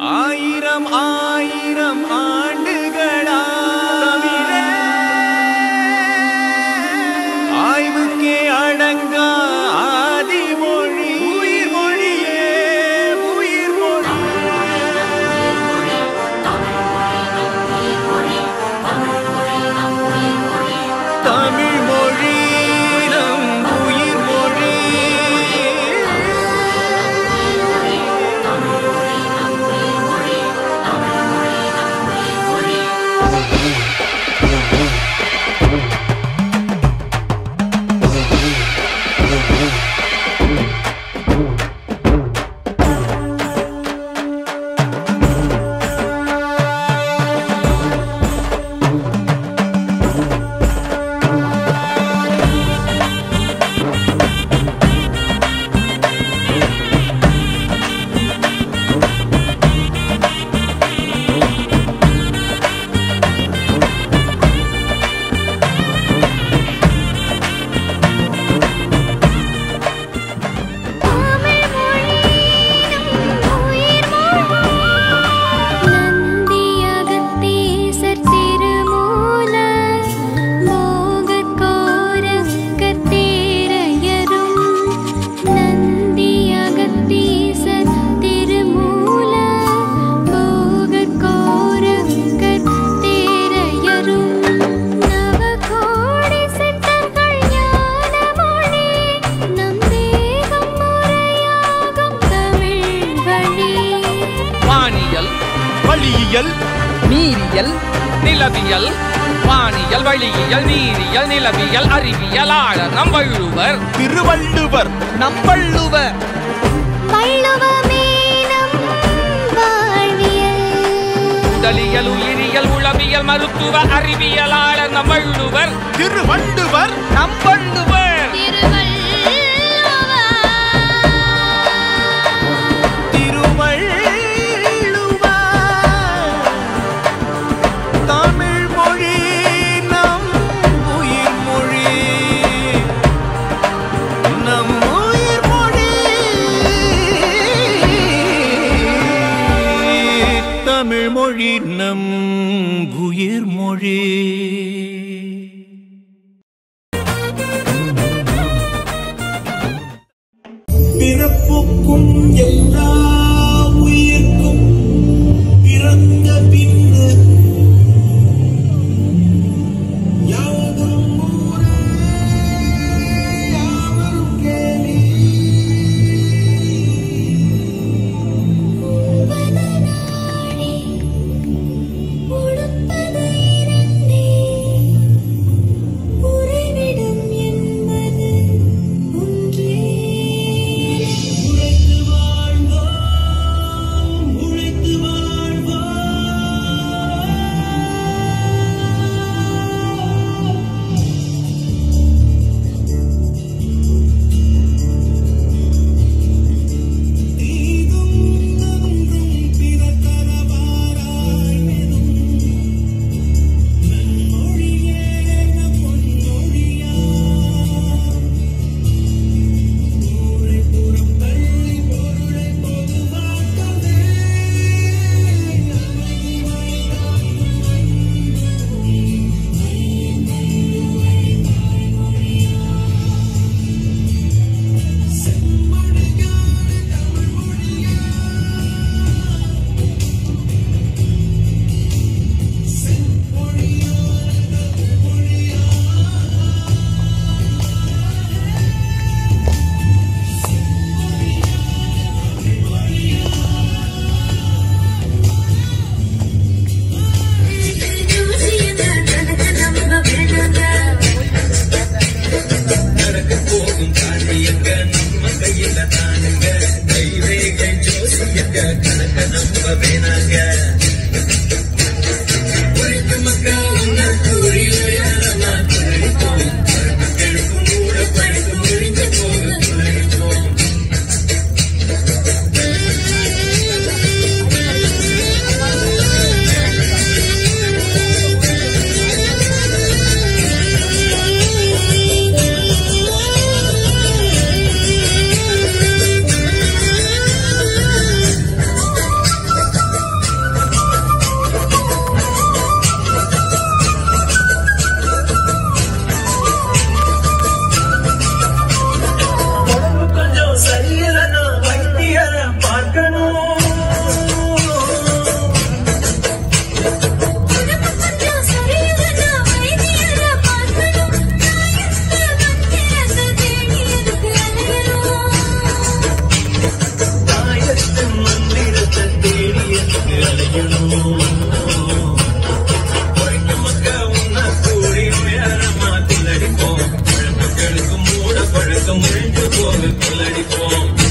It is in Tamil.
ஆயிரம் ஆயிரம் ஆண்டுகளா ஆய்வுக்கே அடங்கா ஆதிமொழி உயிர் மொழியே உயிர் மொழி தமிழ் மொழி நம் உயிர் மொழி தமிழ் மொழியினும் உயிர் நந்தியகத்தீசர் திருமூலர் மோகக்கோரக்கர் தேரையரும் நந்தியகத்தீசர் திருமூலர் மோகக்கோரக்கர் தேரையரும் நவகோடி சித்தர்கள் ஞானமொழி நம் தேகம் முறையாகும் தமிழ் வழி வானியல் வழியியல் நீரியல் நிலவியல் வானியல் வழியியல் நீரியல் நிலவியல் அறிவியல் ஆழர் நம் வள்ளுவர் திருவள்ளுவர் நம்பள்ளுவர் வள்ளுவமேனம் வாழ்வியல் உடலியல் உயிரியல் உளவியல் மருத்துவ அறிவியலாளர் நம் வள்ளுவர் திருவள்ளுவர் நம்பள்ளுவர் திருவள்ளுவர் தமிழ் மொழி நம் உயிர் மொழி நம் உயிர் மொழி தமிழ் மொழி நம் உயிர் மொழி பிறப்புக்கும் எல்லா உயிர்க்கும் பிறந்த பின்னு யாவதும் ஊரே, யாவரும் கேளி. உடுப்பது இரண்டே உறைவிடம் என்பது ஒன்றே உழைத்து வாழ்ந்தோம், உழைத்து வாழ்வோம். தீதும் நன்றும் பிறக்கரவாராய்மெனும் நன்மொழியே நம் பொன்மொழியாம். ஊரை புறம் தள்ளி பொருளை பொதுவாக்கவே Thank காதலிப்போம்